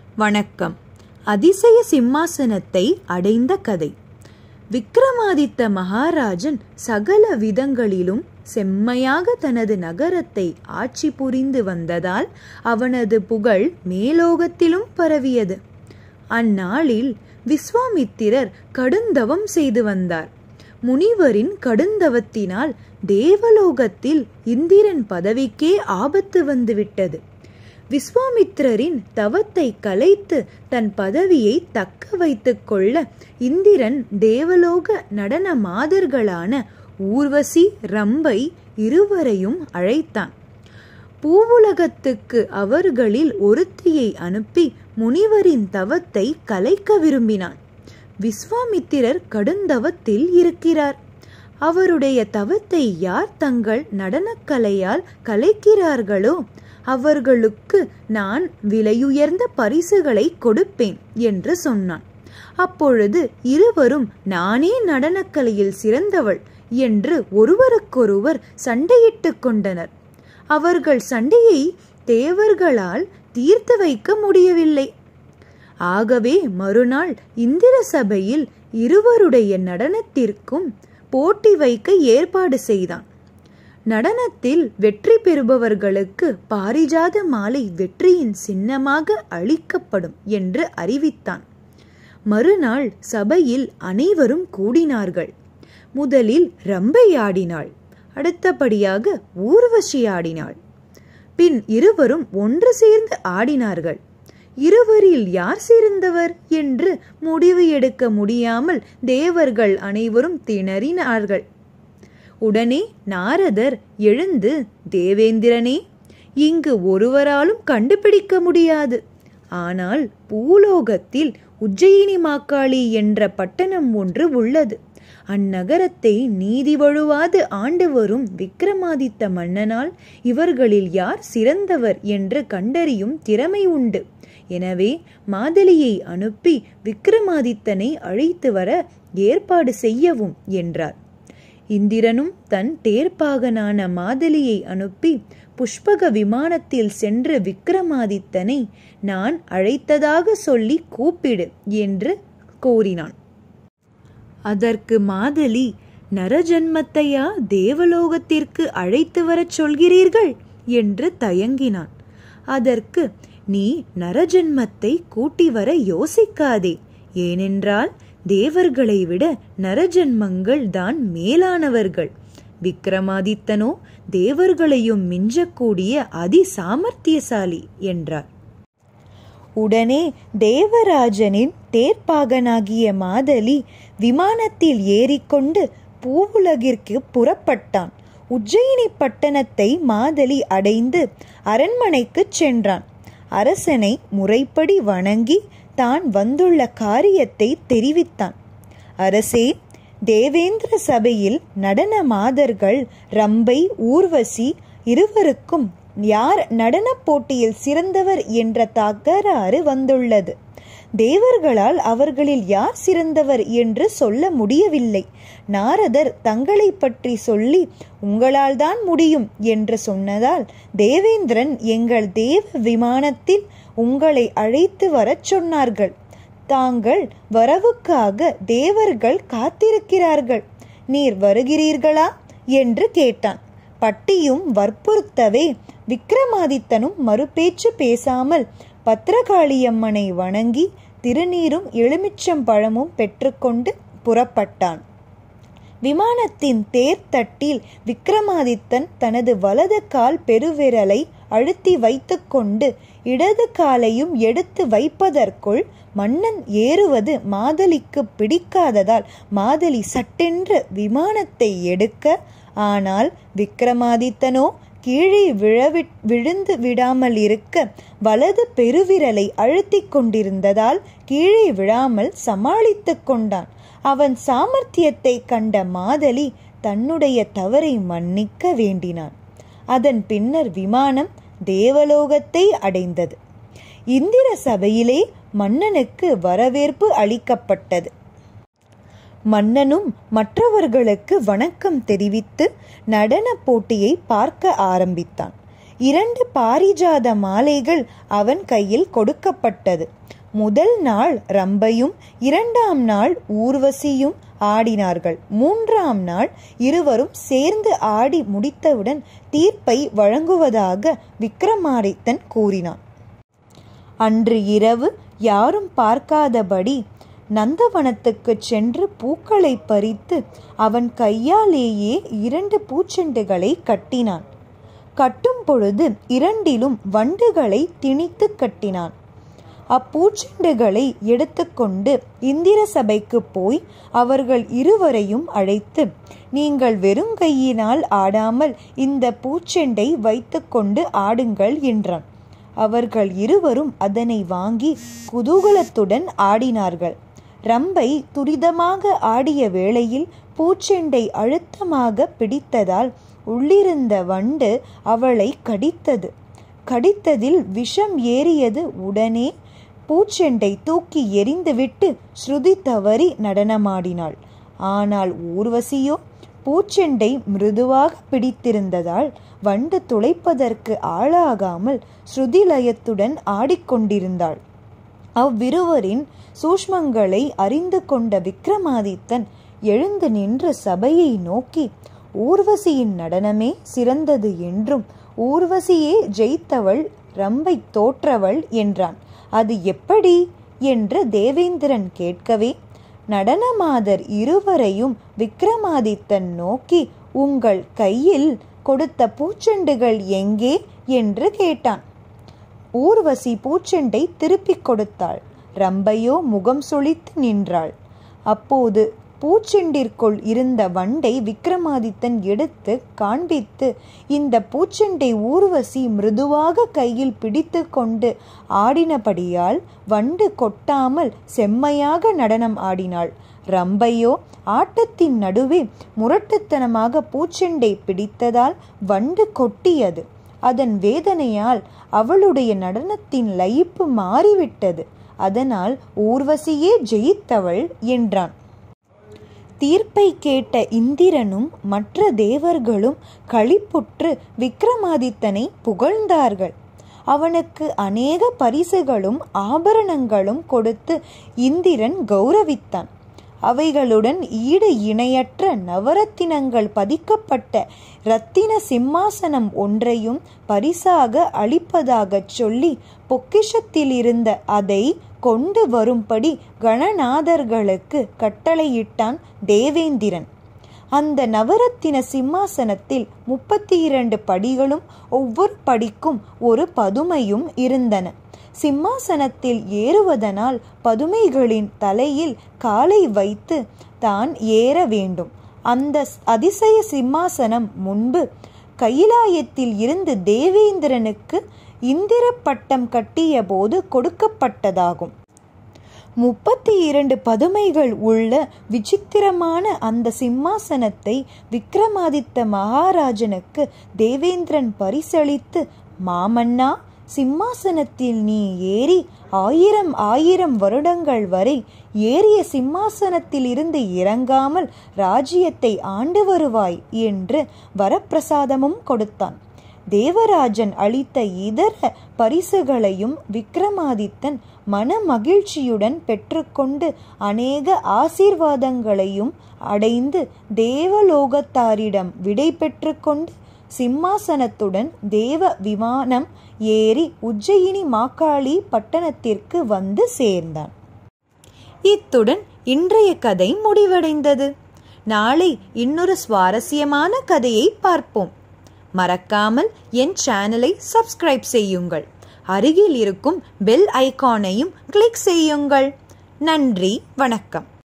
வணக்கம் அதிசய சிம்மாசனத்தை அடைந்த கதை விக்ரமாதித்த மகாராஜன் சகல விதங்களிலும் செம்மையாக தனது நகரத்தை ஆட்சி புரிந்து வந்ததால் அவனது புகழ் மேலோகத்திலும் பரவியது அந்நாளில் விஸ்வாமித்திரர் கடுந்தவம் செய்து வந்தார் முனிவரின் கடுந்தவத்தினால் தேவலோகத்தில் இந்திரன் பதவிக்கே ஆபத்து வந்துவிட்டது விஸ்வாமித்திரரின் தவத்தை கலைத்து தன் பதவியை தக்க வைத்துக் கொள்ள இந்திரன் தேவலோக நடன மாதர்களான ஊர்வசி ரம்பை இருவரையும் அழைத்தான் பூவுலகத்துக்கு அவர்களில் ஒருத்தியை அனுப்பி முனிவரின் தவத்தை கலைக்க விரும்பினான் விஸ்வாமித்திரர் கடுந்தவத்தில் இருக்கிறார் அவருடைய தவத்தை யார் தங்கள் நடனக்கலையால் கலைக்கிறார்களோ அவர்களுக்கு நான் விலையுயர்ந்த பரிசுகளை கொடுப்பேன் என்று சொன்னான் அப்பொழுது இருவரும் நானே நடனக்கலையில் சிறந்தவள் என்று ஒருவருக்கொருவர் சண்டையிட்டுக் கொண்டனர் அவர்கள் சண்டையை தேவர்களால் தீர்த்து வைக்க முடியவில்லை ஆகவே மறுநாள் இந்திர சபையில் இருவருடைய நடனத்திற்கும் போட்டி வைக்க ஏற்பாடு செய்தான் நடனத்தில் வெற்றி பெறுபவர்களுக்கு பாரிஜாத மாலை வெற்றியின் சின்னமாக அளிக்கப்படும் என்று அறிவித்தான் மறுநாள் சபையில் அனைவரும் கூடினார்கள் முதலில் ரம்பை ஆடினாள் அடுத்தபடியாக ஊர்வசி ஆடினாள் பின் இருவரும் ஒன்று சேர்ந்து ஆடினார்கள் இருவரில் யார் சிறந்தவர் என்று முடிவு எடுக்க முடியாமல் தேவர்கள் அனைவரும் திணறினார்கள் உடனே நாரதர் எழுந்து தேவேந்திரனே இங்கு ஒருவராலும் கண்டுபிடிக்க முடியாது ஆனால் பூலோகத்தில் உஜ்ஜயினி மாக்காளி என்ற பட்டணம் ஒன்று உள்ளது அந்நகரத்தை நீதி வழுவாது ஆண்டு வரும் விக்ரமாதித்த மன்னனால் இவர்களில் யார் சிறந்தவர் என்று கண்டறியும் திறமை உண்டு எனவே மாதலியை அனுப்பி விக்ரமாதித்தனை அழைத்து வர ஏற்பாடு செய்யவும் என்றார் இந்திரனும் தன் தேர்ப்பாகனான மாதலியை அனுப்பி புஷ்பக விமானத்தில் சென்று விக்ரமாதித்தனை நான் அழைத்ததாக சொல்லி கூப்பிடு என்று கோரினான் அதற்கு மாதலி நரஜன்மத்தையா தேவலோகத்திற்கு அழைத்து வரச் சொல்கிறீர்கள் என்று தயங்கினான் அதற்கு நீ நரஜன்மத்தை கூட்டி வர யோசிக்காதே ஏனென்றால் தேவர்களை விட நரஜன்மங்கள் தான் மேலானவர்கள் விக்ரமாதித்தனோ தேவர்களையும் மிஞ்சக்கூடிய அதி சாமர்த்தியசாலி என்றார் உடனே தேவராஜனின் தேர்ப்பாகனாகிய மாதலி விமானத்தில் ஏறிக்கொண்டு பூவுலகிற்கு புறப்பட்டான் உஜ்ஜயினி பட்டணத்தை மாதலி அடைந்து அரண்மனைக்குச் சென்றான் அரசனை முறைப்படி வணங்கி தான் வந்துள்ள காரியத்தை தெரிவித்தான் அரசே தேவேந்திர சபையில் நடன மாதர்கள் ரம்பை ஊர்வசி இருவருக்கும் யார் நடனப் போட்டியில் சிறந்தவர் என்ற தகராறு வந்துள்ளது தேவர்களால் அவர்களில் யார் சிறந்தவர் என்று சொல்ல முடியவில்லை நாரதர் தங்களை பற்றி சொல்லி உங்களால் தான் முடியும் என்று சொன்னதால் தேவேந்திரன் எங்கள் தேவ விமானத்தில் உங்களை அழைத்து வரச் சொன்னார்கள் தாங்கள் வரவுக்காக தேவர்கள் காத்திருக்கிறார்கள் நீர் வருகிறீர்களா என்று கேட்டான் பட்டியும் வற்புறுத்தவே விக்ரமாதித்தனும் மறுபேச்சு பேசாமல் பத்திரகாளியம்மனை வணங்கி திருநீரும் எலுமிச்சம் பழமும் பெற்றுக்கொண்டு புறப்பட்டான் விமானத்தின் தேர்தட்டில் விக்ரமாதித்தன் தனது வலது கால் பெருவிரலை அழுத்தி வைத்துக்கொண்டு இடது காலையும் எடுத்து வைப்பதற்குள் மன்னன் ஏறுவது மாதலிக்கு பிடிக்காததால் மாதலி சட்டென்று விமானத்தை எடுக்க ஆனால் விக்ரமாதித்தனோ கீழே விழவி விழுந்து விடாமல் இருக்க வலது பெருவிரலை அழுத்திக் கொண்டிருந்ததால் கீழே விழாமல் சமாளித்து கொண்டான் அவன் சாமர்த்தியத்தை கண்ட மாதலி தன்னுடைய தவறை மன்னிக்க வேண்டினான் அதன் பின்னர் விமானம் தேவலோகத்தை அடைந்தது இந்திர சபையிலே மன்னனுக்கு வரவேற்பு அளிக்கப்பட்டது மன்னனும் மற்றவர்களுக்கு வணக்கம் தெரிவித்து நடன போட்டியை பார்க்க ஆரம்பித்தான் இரண்டு பாரிஜாத மாலைகள் அவன் கையில் கொடுக்கப்பட்டது முதல் நாள் ரம்பையும் இரண்டாம் நாள் ஊர்வசியும் ஆடினார்கள் மூன்றாம் நாள் இருவரும் சேர்ந்து ஆடி முடித்தவுடன் தீர்ப்பை வழங்குவதாக விக்ரமாதித்தன் கூறினான் அன்று இரவு யாரும் பார்க்காதபடி நந்தவனத்துக்கு சென்று பூக்களை பறித்து அவன் கையாலேயே இரண்டு பூச்செண்டுகளை கட்டினான் கட்டும் பொழுது இரண்டிலும் வண்டுகளை திணித்து கட்டினான் அப்பூச்செண்டுகளை எடுத்துக்கொண்டு இந்திர சபைக்கு போய் அவர்கள் இருவரையும் அழைத்து நீங்கள் வெறும் கையினால் ஆடாமல் இந்த பூச்செண்டை வைத்துக்கொண்டு ஆடுங்கள் என்றான் அவர்கள் இருவரும் அதனை வாங்கி குதூகலத்துடன் ஆடினார்கள் ரம்பை துரிதமாக ஆடிய வேளையில் பூச்செண்டை அழுத்தமாக பிடித்ததால் உள்ளிருந்த வண்டு அவளை கடித்தது கடித்ததில் விஷம் ஏறியது உடனே பூச்செண்டை தூக்கி எறிந்துவிட்டு ஸ்ருதி தவறி நடனமாடினாள் ஆனால் ஊர்வசியோ பூச்செண்டை மிருதுவாக பிடித்திருந்ததால் வண்டு துளைப்பதற்கு ஆளாகாமல் ஸ்ருதிலயத்துடன் ஆடிக்கொண்டிருந்தாள் அவ்விருவரின் சூஷ்மங்களை அறிந்து கொண்ட விக்ரமாதித்தன் எழுந்து நின்று சபையை நோக்கி ஊர்வசியின் நடனமே சிறந்தது என்றும் ஊர்வசியே ஜெயித்தவள் ரம்பை தோற்றவள் என்றான் அது எப்படி என்று தேவேந்திரன் கேட்கவே நடனமாதர் இருவரையும் விக்ரமாதித்தன் நோக்கி உங்கள் கையில் கொடுத்த பூச்செண்டுகள் எங்கே என்று கேட்டான் ஊர்வசி பூச்செண்டை திருப்பிக் கொடுத்தாள் ரம்பையோ முகம் சுளித்து நின்றாள் அப்போது பூச்செண்டிற்குள் இருந்த வண்டை விக்ரமாதித்தன் எடுத்து காண்பித்து இந்த பூச்செண்டை ஊர்வசி மிருதுவாக கையில் பிடித்து கொண்டு ஆடினபடியால் வண்டு கொட்டாமல் செம்மையாக நடனம் ஆடினாள் ரம்பையோ ஆட்டத்தின் நடுவே முரட்டுத்தனமாக பூச்செண்டை பிடித்ததால் வண்டு கொட்டியது அதன் வேதனையால் அவளுடைய நடனத்தின் லயிப்பு மாறிவிட்டது அதனால் ஊர்வசியே ஜெயித்தவள் என்றான் தீர்ப்பை கேட்ட இந்திரனும் மற்ற தேவர்களும் களிப்புற்று விக்ரமாதித்தனை புகழ்ந்தார்கள் அவனுக்கு அநேக பரிசுகளும் ஆபரணங்களும் கொடுத்து இந்திரன் கௌரவித்தான் அவைகளுடன் ஈடு இணையற்ற நவரத்தினங்கள் பதிக்கப்பட்ட இரத்தின சிம்மாசனம் ஒன்றையும் பரிசாக அளிப்பதாகச் சொல்லி பொக்கிஷத்திலிருந்த அதை கொண்டு வரும்படி கணநாதர்களுக்கு கட்டளையிட்டான் தேவேந்திரன் அந்த நவரத்தின சிம்மாசனத்தில் முப்பத்தி இரண்டு படிகளும் ஒவ்வொரு படிக்கும் ஒரு பதுமையும் இருந்தன சிம்மாசனத்தில் ஏறுவதனால் பதுமைகளின் தலையில் காலை வைத்து தான் ஏற வேண்டும் அந்த அதிசய சிம்மாசனம் முன்பு கைலாயத்தில் இருந்து தேவேந்திரனுக்கு இந்திர பட்டம் கட்டிய போது கொடுக்கப்பட்டதாகும் முப்பத்தி இரண்டு பதுமைகள் உள்ள விசித்திரமான அந்த சிம்மாசனத்தை விக்ரமாதித்த மகாராஜனுக்கு தேவேந்திரன் பரிசளித்து மாமன்னா சிம்மாசனத்தில் நீ ஏறி ஆயிரம் ஆயிரம் வருடங்கள் வரை ஏறிய சிம்மாசனத்தில் இருந்து இறங்காமல் ராஜ்யத்தை ஆண்டு வருவாய் என்று வரப்பிரசாதமும் கொடுத்தான் தேவராஜன் அளித்த இதர பரிசுகளையும் விக்ரமாதித்தன் மன மகிழ்ச்சியுடன் பெற்றுக்கொண்டு அநேக ஆசீர்வாதங்களையும் அடைந்து தேவலோகத்தாரிடம் விடை பெற்றுக்கொண்டு சிம்மாசனத்துடன் தேவ விமானம் ஏறி உஜ்ஜயினி மாக்காளி பட்டணத்திற்கு வந்து சேர்ந்தான் இத்துடன் இன்றைய கதை முடிவடைந்தது நாளை இன்னொரு சுவாரஸ்யமான கதையை பார்ப்போம் மறக்காமல் என் சேனலை சப்ஸ்கிரைப் செய்யுங்கள் அருகில் இருக்கும் பெல் ஐகானையும் கிளிக் செய்யுங்கள் நன்றி வணக்கம்